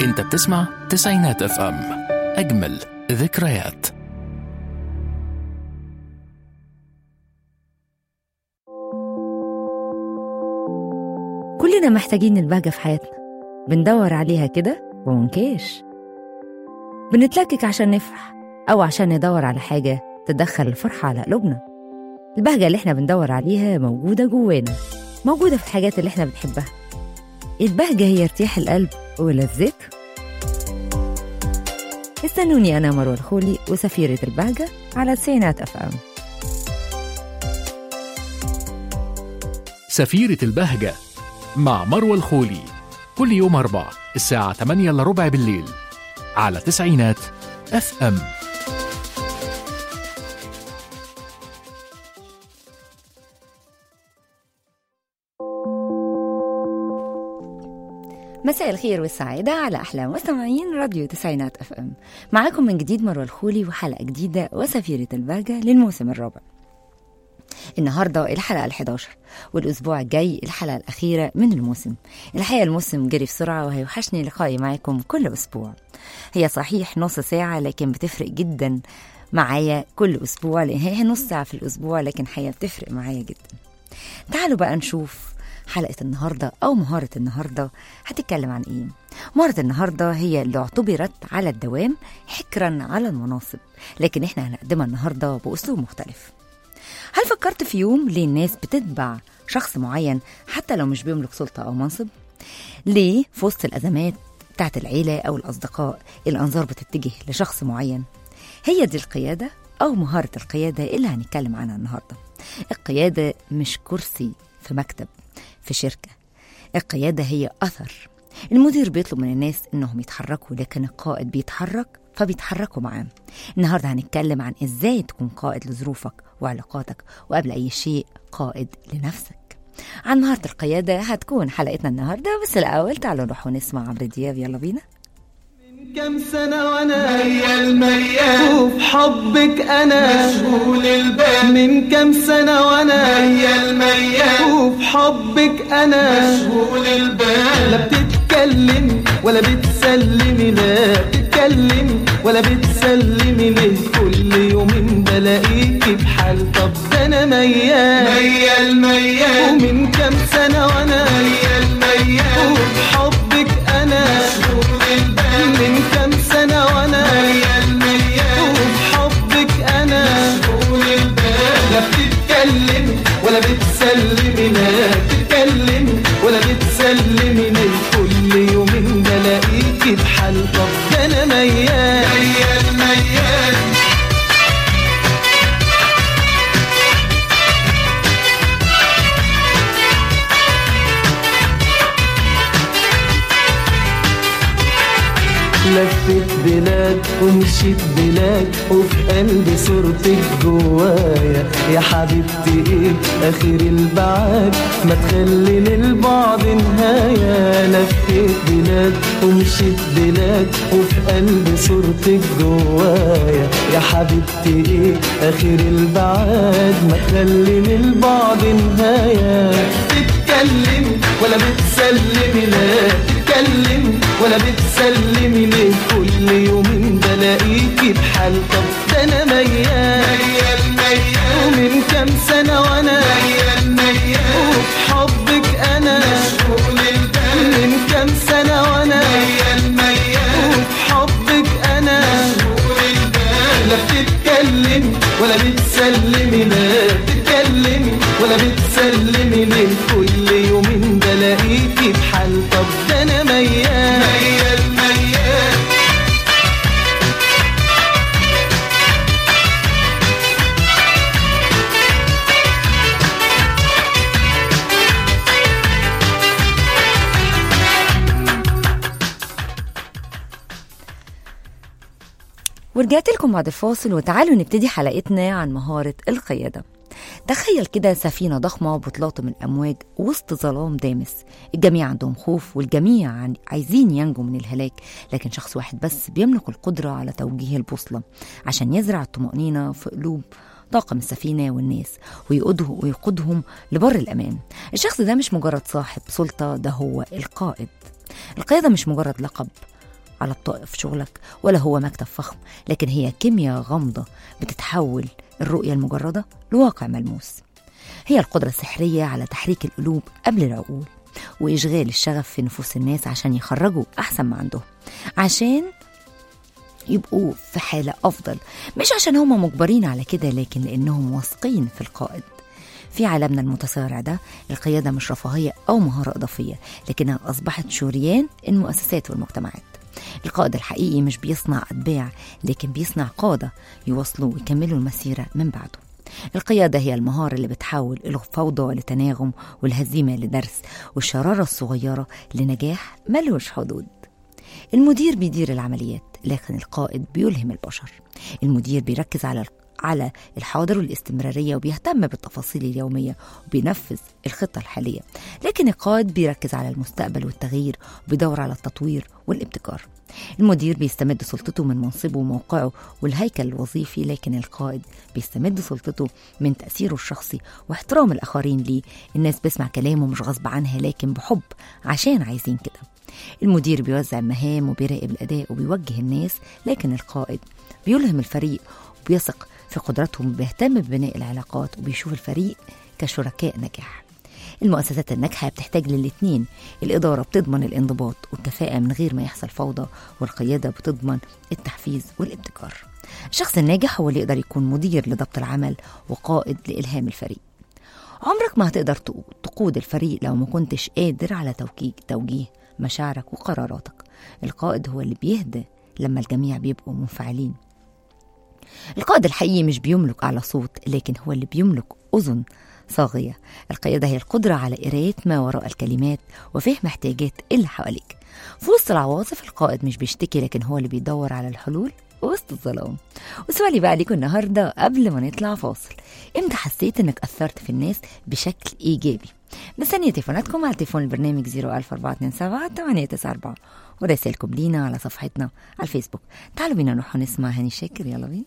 انت بتسمع تسعينات اف ام اجمل ذكريات كلنا محتاجين البهجة في حياتنا بندور عليها كده ومنكاش بنتلكك عشان نفرح أو عشان ندور على حاجة تدخل الفرحة على قلوبنا البهجة اللي احنا بندور عليها موجودة جوانا موجودة في الحاجات اللي احنا بنحبها البهجة هي ارتياح القلب ولذته استنوني أنا مروة الخولي وسفيرة البهجة على تسعينات أف أم سفيرة البهجة مع مروة الخولي كل يوم أربع الساعة 8 إلا ربع بالليل على تسعينات اف ام مساء الخير والسعادة على أحلى مستمعين راديو تسعينات أف أم معاكم من جديد مروة الخولي وحلقة جديدة وسفيرة البهجة للموسم الرابع النهاردة الحلقة ال11 والأسبوع الجاي الحلقة الأخيرة من الموسم الحقيقة الموسم جري بسرعة وهيوحشني لقائي معاكم كل أسبوع هي صحيح نص ساعة لكن بتفرق جدا معايا كل أسبوع لأن هي نص ساعة في الأسبوع لكن حقيقة بتفرق معايا جدا تعالوا بقى نشوف حلقة النهاردة أو مهارة النهاردة هتتكلم عن إيه؟ مهارة النهاردة هي اللي اعتبرت على الدوام حكرا على المناصب لكن إحنا هنقدمها النهاردة بأسلوب مختلف هل فكرت في يوم ليه الناس بتتبع شخص معين حتى لو مش بيملك سلطة أو منصب؟ ليه في وسط الأزمات بتاعت العيلة أو الأصدقاء الأنظار بتتجه لشخص معين؟ هي دي القيادة أو مهارة القيادة اللي هنتكلم عنها النهاردة القيادة مش كرسي في مكتب في شركة القيادة هي أثر المدير بيطلب من الناس إنهم يتحركوا لكن القائد بيتحرك فبيتحركوا معاه النهاردة هنتكلم عن إزاي تكون قائد لظروفك وعلاقاتك وقبل أي شيء قائد لنفسك عن مهارة القيادة هتكون حلقتنا النهاردة بس الأول تعالوا نروح ونسمع عمرو دياب يلا بينا كم سنة وانا ميال ميال وفي حبك انا مشغول البال من كم سنة وانا ميال ميال وفي حبك انا مشغول البال لا بتتكلم ولا بتسلمي لا بتتكلم ولا بتسلمي ليه كل يوم بلاقيكي بحال طب ده انا ميال ميال ميال ومن كم سنة وانا ميال ميال وفي حبك انا مشغول البال من كم سنة وانا ميال ميال وفي حبك انا مشغول البال لا بتتكلم ولا بتسلمي لا بتتكلم ولا بتسلمي ليه كل يوم بلاقيكي بحال طب ده انا ميال ميال ميال لفت بلاد ومشيت بلاد وفي قلبي صورتك جوايا يا حبيبتي ايه اخر البعاد ما تخلي للبعد نهاية لفت بلاد ومشيت بلاد وفي قلبي صورتك جوايا يا حبيبتي ايه اخر البعاد ما تخلي للبعد نهاية تتكلم ولا بتسلمي لا تتكلم ولا بتسلمي ليه كل يوم بلاقيكي بحال طب ده انا ميال ميال ميال ومن كام سنة وانا ميال ميال وفي حبك انا مشغول البال من كام سنة وانا ميال ميال وفي حبك انا مشغول البال لا بتتكلم ولا بتسلمي لا بتتكلمي ولا بتسلمي ليه كل يوم بلاقيكي بحال طب ده انا ميال ميال ميال ورجعت لكم بعد الفاصل وتعالوا نبتدي حلقتنا عن مهارة القيادة تخيل كده سفينة ضخمة بتلاطم الأمواج وسط ظلام دامس الجميع عندهم خوف والجميع عن- عايزين ينجوا من الهلاك لكن شخص واحد بس بيملك القدرة على توجيه البوصلة عشان يزرع الطمأنينة في قلوب طاقم السفينة والناس ويقوده ويقودهم لبر الأمان الشخص ده مش مجرد صاحب سلطة ده هو القائد القيادة مش مجرد لقب على بطاقة في شغلك ولا هو مكتب فخم لكن هي كيمياء غامضة بتتحول الرؤية المجردة لواقع ملموس هي القدرة السحرية على تحريك القلوب قبل العقول وإشغال الشغف في نفوس الناس عشان يخرجوا أحسن ما عندهم عشان يبقوا في حالة أفضل مش عشان هم مجبرين على كده لكن لأنهم واثقين في القائد في عالمنا المتسارع ده القيادة مش رفاهية أو مهارة إضافية لكنها أصبحت شريان المؤسسات والمجتمعات القائد الحقيقي مش بيصنع أتباع لكن بيصنع قادة يواصلوا ويكملوا المسيرة من بعده القيادة هي المهارة اللي بتحول الفوضى لتناغم والهزيمة لدرس والشرارة الصغيرة لنجاح ملوش حدود المدير بيدير العمليات لكن القائد بيلهم البشر المدير بيركز على على الحاضر والاستمرارية وبيهتم بالتفاصيل اليومية وبينفذ الخطة الحالية لكن القائد بيركز على المستقبل والتغيير وبيدور على التطوير والابتكار المدير بيستمد سلطته من منصبه وموقعه والهيكل الوظيفي لكن القائد بيستمد سلطته من تأثيره الشخصي واحترام الآخرين ليه الناس بيسمع كلامه مش غصب عنها لكن بحب عشان عايزين كده المدير بيوزع المهام وبيراقب الأداء وبيوجه الناس لكن القائد بيلهم الفريق وبيثق في قدراتهم وبيهتم ببناء العلاقات وبيشوف الفريق كشركاء نجاح المؤسسات الناجحة بتحتاج للاتنين الإدارة بتضمن الانضباط والكفاءة من غير ما يحصل فوضى والقيادة بتضمن التحفيز والابتكار الشخص الناجح هو اللي يقدر يكون مدير لضبط العمل وقائد لإلهام الفريق عمرك ما هتقدر تقود الفريق لو ما كنتش قادر على توجيه توجيه مشاعرك وقراراتك القائد هو اللي بيهدى لما الجميع بيبقوا منفعلين القائد الحقيقي مش بيملك أعلى صوت لكن هو اللي بيملك أذن صاغية القيادة هي القدرة على قراية ما وراء الكلمات وفهم احتياجات اللي حواليك في وسط العواصف القائد مش بيشتكي لكن هو اللي بيدور على الحلول وسط الظلام وسؤالي بقى ليكم النهاردة قبل ما نطلع فاصل امتى حسيت انك أثرت في الناس بشكل إيجابي مستنية تليفوناتكم على تليفون البرنامج 01427 894 ورسائلكم لينا على صفحتنا على الفيسبوك تعالوا بينا نروح نسمع هاني شاكر يلا بينا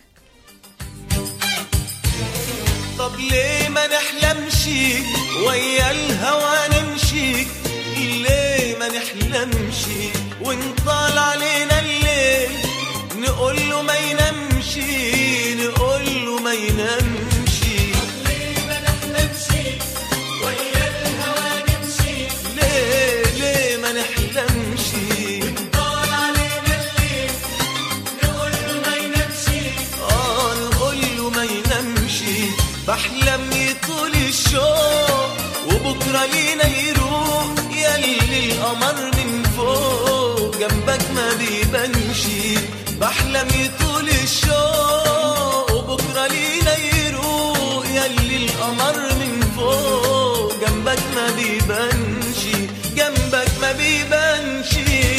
طب ليه ما نحلمش ويا الهوى نمشي ليه ما نحلمش ونطال علينا الليل نقول له ما ينامش نقول له ما ينامش ليه ما نحلمش ويا الهوى نمشي ليه ليه ما نحلمش ونطال علينا الليل نقول له ما ينامش اه نقول له ما ينامش بحلم يطول الشوق وبكره لينا يروح يلي القمر من فوق جنبك ما بيبانش بحلم يطول الشوق وبكره لينا يروح يلي القمر من فوق جنبك ما بيبانش جنبك ما بيبانش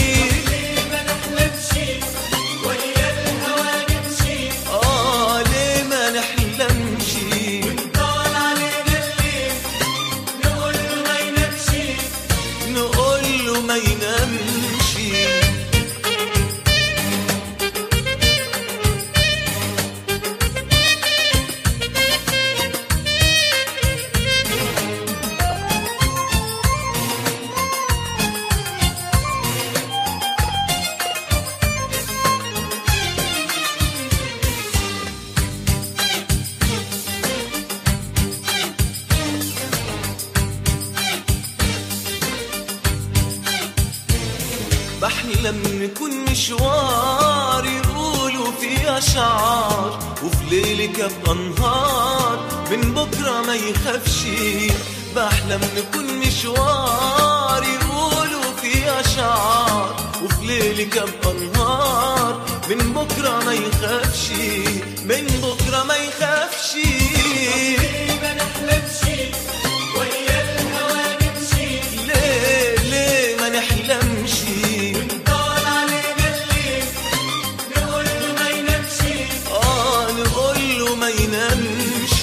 آه ليه ما نحلمش نقول له ما ينامش بحلم نكون مشوار يقولوا فيه أشعار وفي ليلك أبقى نهار من بكرة ما يخافش بحلم نكون مشوار يقولوا فيه أشعار وفي ليلك أبقى نهار من بكرة ما يخافش من بكرة ما يخافش ليه ليه ما نحلمش اه نقول له ما ينامش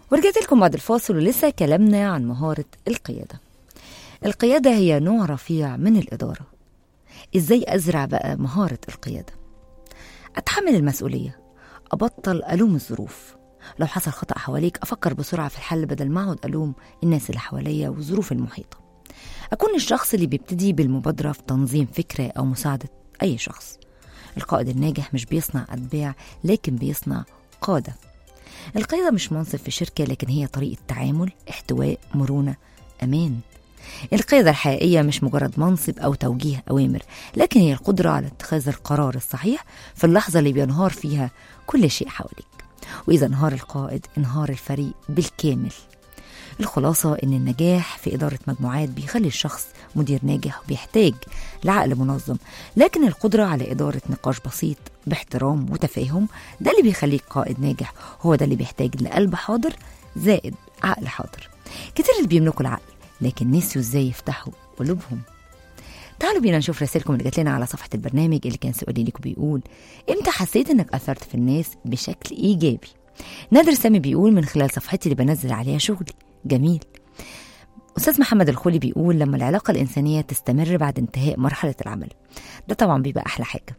ورجعت لكم بعد الفاصل ولسه كلامنا عن مهارة القيادة القيادة هي نوع رفيع من الإدارة إزاي أزرع بقى مهارة القيادة أتحمل المسؤولية أبطل ألوم الظروف لو حصل خطأ حواليك أفكر بسرعة في الحل بدل ما أقعد ألوم الناس اللي حواليا والظروف المحيطة أكون الشخص اللي بيبتدي بالمبادرة في تنظيم فكرة أو مساعدة أي شخص القائد الناجح مش بيصنع أتباع لكن بيصنع قادة القيادة مش منصب في شركة لكن هي طريقة تعامل احتواء مرونة أمان القيادة الحقيقية مش مجرد منصب أو توجيه أوامر لكن هي القدرة على اتخاذ القرار الصحيح في اللحظة اللي بينهار فيها كل شيء حواليك وإذا انهار القائد انهار الفريق بالكامل الخلاصة إن النجاح في إدارة مجموعات بيخلي الشخص مدير ناجح وبيحتاج لعقل منظم لكن القدرة على إدارة نقاش بسيط باحترام وتفاهم ده اللي بيخليك قائد ناجح هو ده اللي بيحتاج لقلب حاضر زائد عقل حاضر كتير اللي بيملكوا العقل لكن نسيوا ازاي يفتحوا قلوبهم تعالوا بينا نشوف رسائلكم اللي جات لنا على صفحة البرنامج اللي كان سؤالي ليكم بيقول امتى حسيت انك اثرت في الناس بشكل ايجابي نادر سامي بيقول من خلال صفحتي اللي بنزل عليها شغلي جميل أستاذ محمد الخولي بيقول لما العلاقة الإنسانية تستمر بعد انتهاء مرحلة العمل ده طبعا بيبقى أحلى حاجة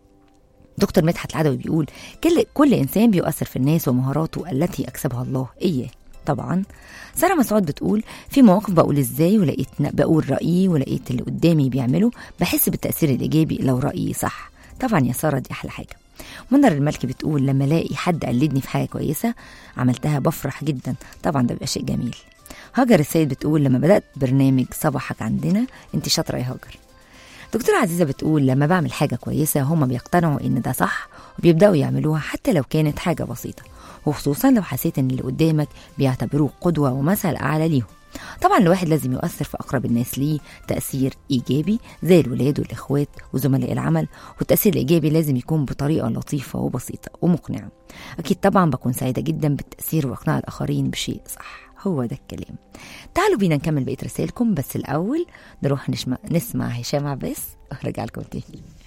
دكتور مدحت العدوي بيقول كل كل إنسان بيؤثر في الناس ومهاراته التي أكسبها الله إياه طبعا سارة مسعود بتقول في مواقف بقول ازاي ولقيت بقول رأيي ولقيت اللي قدامي بيعمله بحس بالتأثير الإيجابي لو رأيي صح طبعا يا سارة دي أحلى حاجة منر الملكي بتقول لما الاقي حد قلدني في حاجه كويسه عملتها بفرح جدا طبعا ده بيبقى شيء جميل هاجر السيد بتقول لما بدات برنامج صباحك عندنا انت شاطره يا هاجر دكتورة عزيزة بتقول لما بعمل حاجة كويسة هما بيقتنعوا إن ده صح وبيبدأوا يعملوها حتى لو كانت حاجة بسيطة وخصوصا لو حسيت إن اللي قدامك بيعتبروه قدوة ومثل أعلى ليهم طبعا الواحد لازم يؤثر في أقرب الناس ليه تأثير إيجابي زي الولاد والإخوات وزملاء العمل والتأثير الإيجابي لازم يكون بطريقة لطيفة وبسيطة ومقنعة أكيد طبعا بكون سعيدة جدا بالتأثير وإقناع الآخرين بشيء صح هو ده الكلام تعالوا بينا نكمل بقية رسائلكم بس الأول نروح نسمع, نسمع هشام عباس وارجع لكم تاني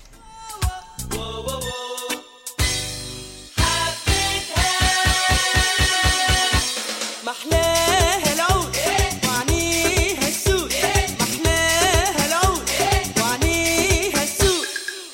محلاها العود وعنيها السود محلاها العود وعنيها السود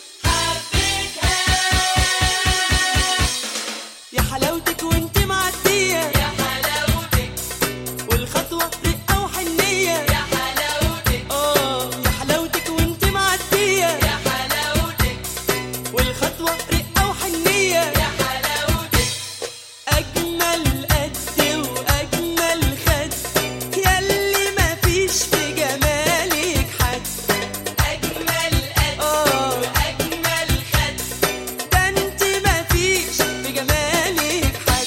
يا حلاوتك وانت معدية يا حلاوتك والخطوة رقة وحنية يا حلاوتك اه يا حلاوتك وانت معدية يا حلاوتك والخطوة رقة وحنية يا حلاوتك أجمل قد وأجمل خد ياللي مفيش في جمالك حد أجمل قد وأجمل خد ده انت مفيش في جمالك حد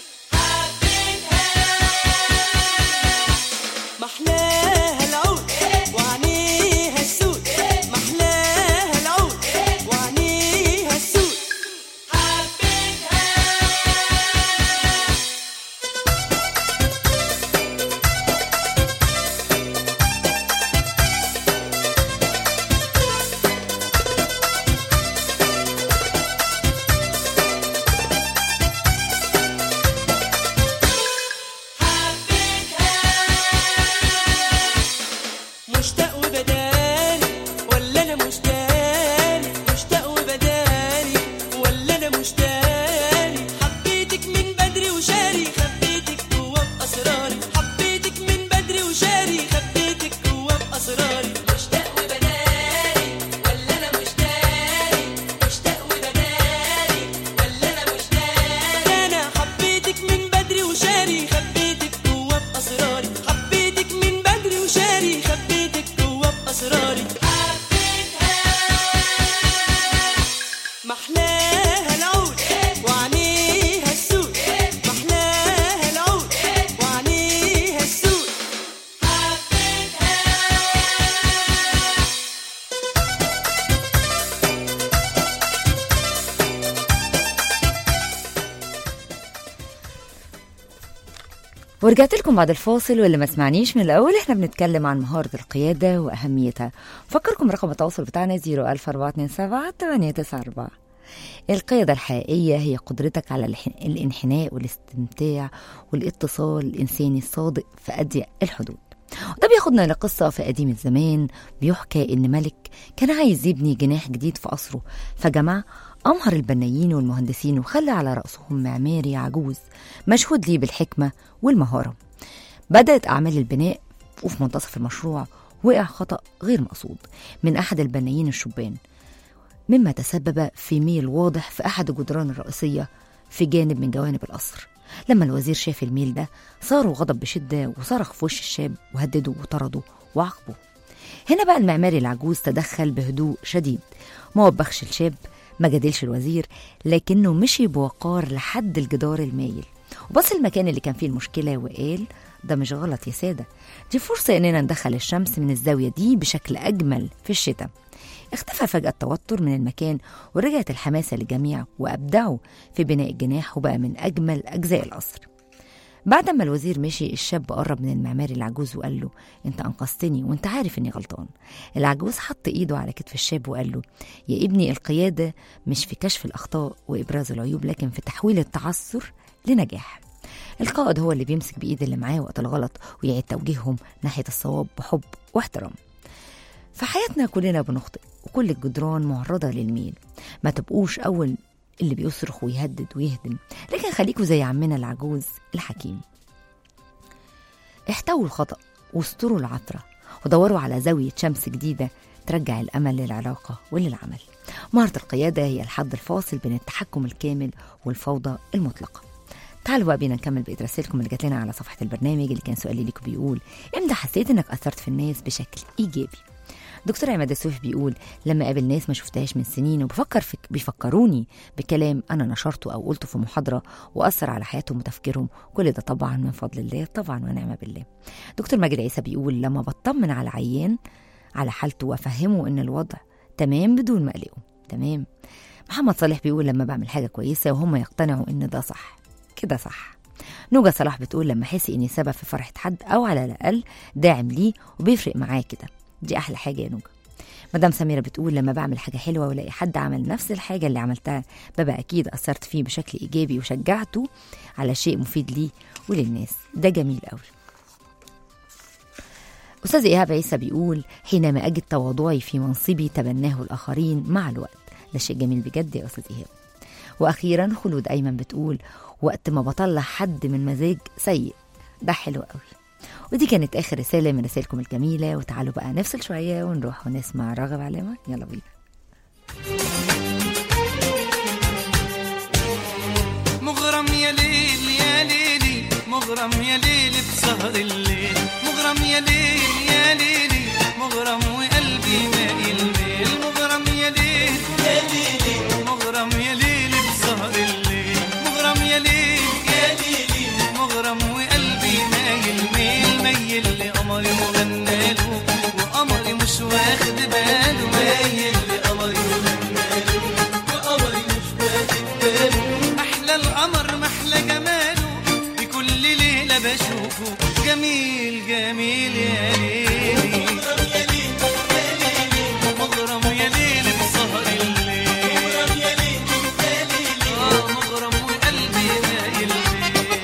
محلاها العود وعنيها السود محلاها العود وعنيها السود مشتاق وبداري ولا انا مش داري مشتاق وبداري ولا انا مش داري حبيتك من بدري وشاري خبيتك جوا باسراري حبيتك من بدري وشاري خبيتك جوا باسراري مشتاق وبداري ولا انا مش داري مشتاق وبداري ولا انا مش داري انا حبيتك من بدري وشاري خبيتك جوا باسراري حبيتك من بدري وشاري خبيتك جوا باسراري محلاها العود وعنيها السود محلاها العود وعنيها السود ورجعت لكم بعد الفاصل واللي ما سمعنيش من الأول احنا بنتكلم عن مهارة القيادة وأهميتها فكركم رقم التواصل بتاعنا 00427 894 القيادة الحقيقية هي قدرتك على الح- الانحناء والاستمتاع والاتصال الإنساني الصادق في أضيق الحدود وده بياخدنا لقصة في قديم الزمان بيحكى إن ملك كان عايز يبني جناح جديد في قصره فجمع أمهر البنايين والمهندسين وخلى على رأسهم معماري عجوز مشهود ليه بالحكمة والمهارة بدأت أعمال البناء وفي منتصف المشروع وقع خطأ غير مقصود من أحد البنايين الشبان مما تسبب في ميل واضح في أحد الجدران الرئيسية في جانب من جوانب القصر لما الوزير شاف الميل ده صار غضب بشدة وصرخ في وش الشاب وهدده وطرده وعاقبه هنا بقى المعماري العجوز تدخل بهدوء شديد ما وبخش الشاب ما جادلش الوزير لكنه مشي بوقار لحد الجدار المايل وبص المكان اللي كان فيه المشكلة وقال ده مش غلط يا سادة دي فرصة إننا ندخل الشمس من الزاوية دي بشكل أجمل في الشتاء اختفى فجأة التوتر من المكان ورجعت الحماسة للجميع وأبدعوا في بناء الجناح وبقى من أجمل أجزاء القصر بعد ما الوزير مشي الشاب قرب من المعماري العجوز وقال له انت انقذتني وانت عارف اني غلطان العجوز حط ايده على كتف الشاب وقال له يا ابني القيادة مش في كشف الأخطاء وإبراز العيوب لكن في تحويل التعثر لنجاح القائد هو اللي بيمسك بإيد اللي معاه وقت الغلط ويعيد توجيههم ناحية الصواب بحب واحترام في حياتنا كلنا بنخطئ وكل الجدران معرضة للميل ما تبقوش أول اللي بيصرخ ويهدد ويهدم لكن خليكوا زي عمنا العجوز الحكيم احتووا الخطأ واستروا العثرة ودوروا على زاوية شمس جديدة ترجع الأمل للعلاقة وللعمل مهارة القيادة هي الحد الفاصل بين التحكم الكامل والفوضى المطلقة تعالوا بقى بينا نكمل بقية رسائلكم اللي جات لنا على صفحة البرنامج اللي كان سؤالي ليكم بيقول امتى حسيت انك أثرت في الناس بشكل إيجابي دكتور عماد السويف بيقول لما قابل ناس ما شفتهاش من سنين وبفكر في بيفكروني بكلام انا نشرته او قلته في محاضره واثر على حياتهم وتفكيرهم كل ده طبعا من فضل الله طبعا ونعم بالله دكتور ماجد عيسى بيقول لما بطمن على عيان على حالته وافهمه ان الوضع تمام بدون ما اقلقه تمام محمد صالح بيقول لما بعمل حاجه كويسه وهم يقتنعوا ان ده صح كده صح نوجا صلاح بتقول لما احس اني سبب في فرحه حد او على الاقل داعم ليه وبيفرق معاه كده دي احلى حاجه يا نوجا مدام سميرة بتقول لما بعمل حاجة حلوة ولاقي حد عمل نفس الحاجة اللي عملتها ببقى أكيد أثرت فيه بشكل إيجابي وشجعته على شيء مفيد ليه وللناس ده جميل قوي أستاذ إيهاب عيسى بيقول حينما أجد تواضعي في منصبي تبناه الآخرين مع الوقت ده شيء جميل بجد يا أستاذ إيهاب وأخيرا خلود أيمن بتقول وقت ما بطلع حد من مزاج سيء ده حلو قوي ودي كانت آخر رسالة من رسائلكم الجميلة وتعالوا بقى نفصل شوية ونروح ونسمع راغب علامة يلا بينا مغرم يا ليل يا ليلي مغرم يا ليل بسهر الليل مغرم يا ليل يا ليلي مغرم وقلبي مايل ميل مغرم يا ليل يا ليلي مغرم يا ليل بسهر الليل مغرم يا ليل يا ليلي مغرم وقلبي مايل ميل ميل لقمري وغناله وقمري مش واخد باله مايل لقمري وغناله وقمري مش واخد باله احلى القمر محلى جماله بكل ليله بشوفه جميل جميل يا ليلي مغرم يا ليل بسهر الليل آه، مغرم وقلبي مايل ليه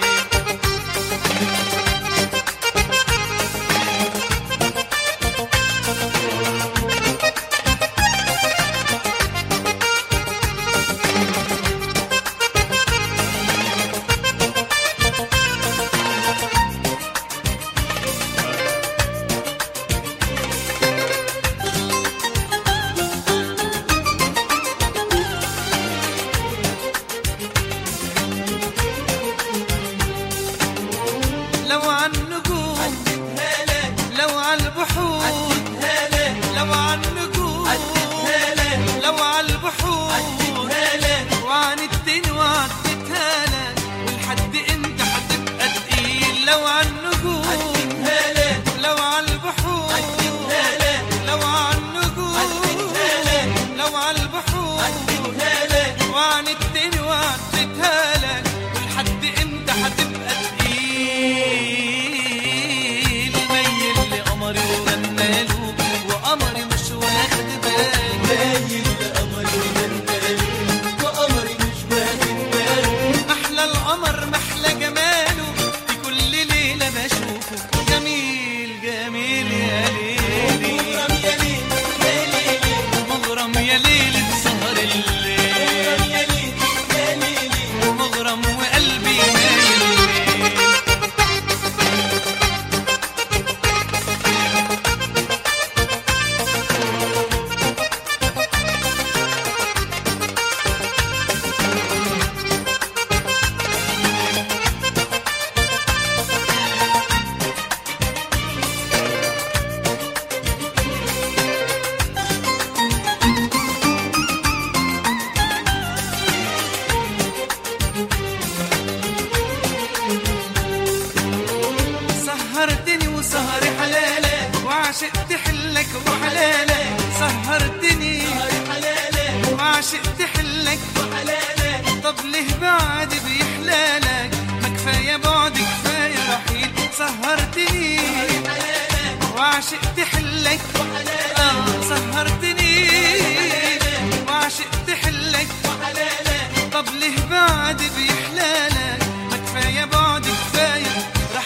وعشقت حلك وحلالك طب ليه بعد بيحلالك ما كفايه بعد كفايه رحيل سهرتني وعشقت حلك آه سهرتني وعشقت حلك طب ليه بعد بيحلالك ما كفايه بعد كفايه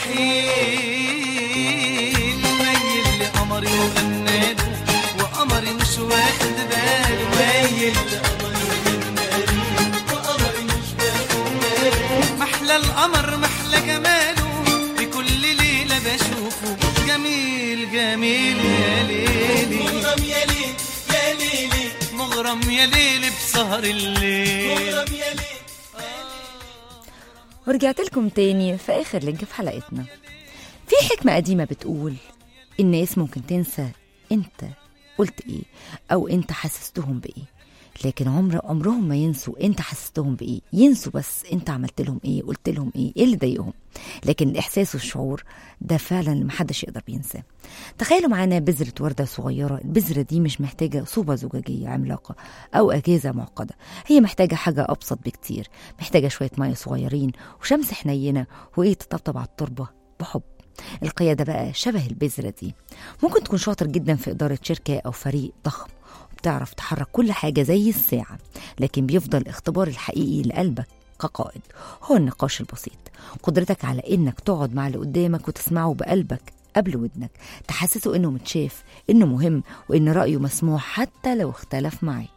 رحيل ميل لقمري وغناله وقمري مش واخد باله ميل محلى القمر محلى جماله بكل ليلة بشوفه جميل جميل يا ليلي مغرم يا ليل يا ليلي مغرم يا ليلي بسهر الليل مغرم يا ليل ورجعت لكم تاني في آخر لينك في حلقتنا في حكمة قديمة بتقول الناس ممكن تنسى انت قلت ايه او انت حسستهم بايه لكن عمر عمرهم ما ينسوا انت حسستهم بايه ينسوا بس انت عملت لهم ايه قلت لهم ايه ايه اللي ضايقهم لكن الاحساس والشعور ده فعلا اللي محدش يقدر ينساه تخيلوا معانا بذرة وردة صغيرة البذرة دي مش محتاجة صوبة زجاجية عملاقة أو أجهزة معقدة هي محتاجة حاجة أبسط بكتير محتاجة شوية مية صغيرين وشمس حنينة وإيه تطبطب على التربة بحب القيادة بقى شبه البذرة دي ممكن تكون شاطر جدا في إدارة شركة أو فريق ضخم وبتعرف تحرك كل حاجة زي الساعة لكن بيفضل الاختبار الحقيقي لقلبك كقائد هو النقاش البسيط قدرتك على إنك تقعد مع اللي قدامك وتسمعه بقلبك قبل ودنك تحسسه إنه متشاف إنه مهم وإن رأيه مسموع حتى لو اختلف معاك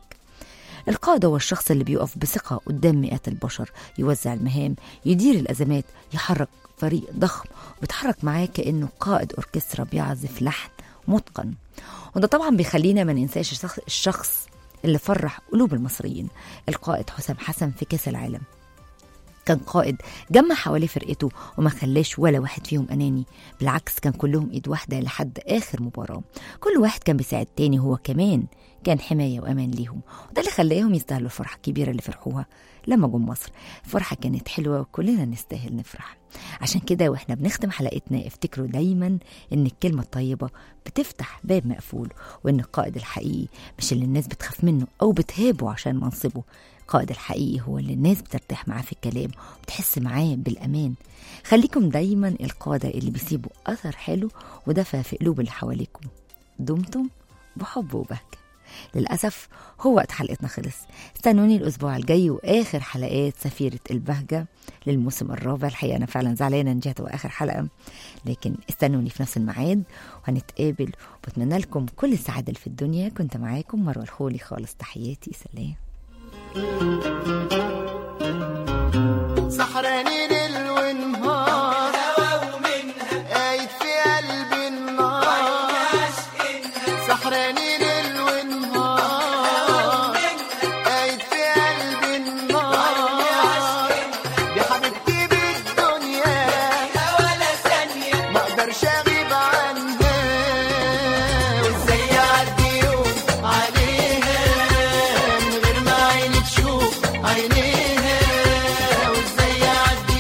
القائد هو الشخص اللي بيقف بثقة قدام مئات البشر يوزع المهام يدير الأزمات يحرك فريق ضخم وبيتحرك معاه كأنه قائد أوركسترا بيعزف لحن متقن وده طبعا بيخلينا ما ننساش الشخص- الشخص اللي فرح قلوب المصريين القائد حسام حسن في كأس العالم كان قائد جمع حواليه فرقته وما خلاش ولا واحد فيهم أناني بالعكس كان كلهم إيد واحدة لحد آخر مباراة كل واحد كان بيساعد تاني هو كمان كان حماية وأمان ليهم وده اللي خلاهم يستاهلوا الفرحة الكبيرة اللي فرحوها لما جم مصر الفرحة كانت حلوة وكلنا نستاهل نفرح عشان كده واحنا بنختم حلقتنا افتكروا دايما ان الكلمة الطيبة بتفتح باب مقفول وان القائد الحقيقي مش اللي الناس بتخاف منه او بتهابه عشان منصبه القائد الحقيقي هو اللي الناس بترتاح معاه في الكلام وبتحس معاه بالأمان خليكم دايما القادة اللي بيسيبوا أثر حلو ودفى في قلوب اللي حواليكم دمتم بحب وبهجة للأسف هو وقت حلقتنا خلص استنوني الأسبوع الجاي وآخر حلقات سفيرة البهجة للموسم الرابع الحقيقة أنا فعلا زعلانة إن دي هتبقى آخر حلقة لكن استنوني في نفس الميعاد وهنتقابل وبتمنى لكم كل السعادة اللي في الدنيا كنت معاكم مروة الخولي خالص تحياتي سلام سحراني ليل ونهار قايد في قلبي النار سحراني ليل ونهار قايد في قلبي النار دي حبيبتي بالدنيا ما اقدرش اغيب عنها وازاي يعدي يوم عليها من غير ما عيني تشوف عينيها وازاي يعدي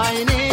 عينيك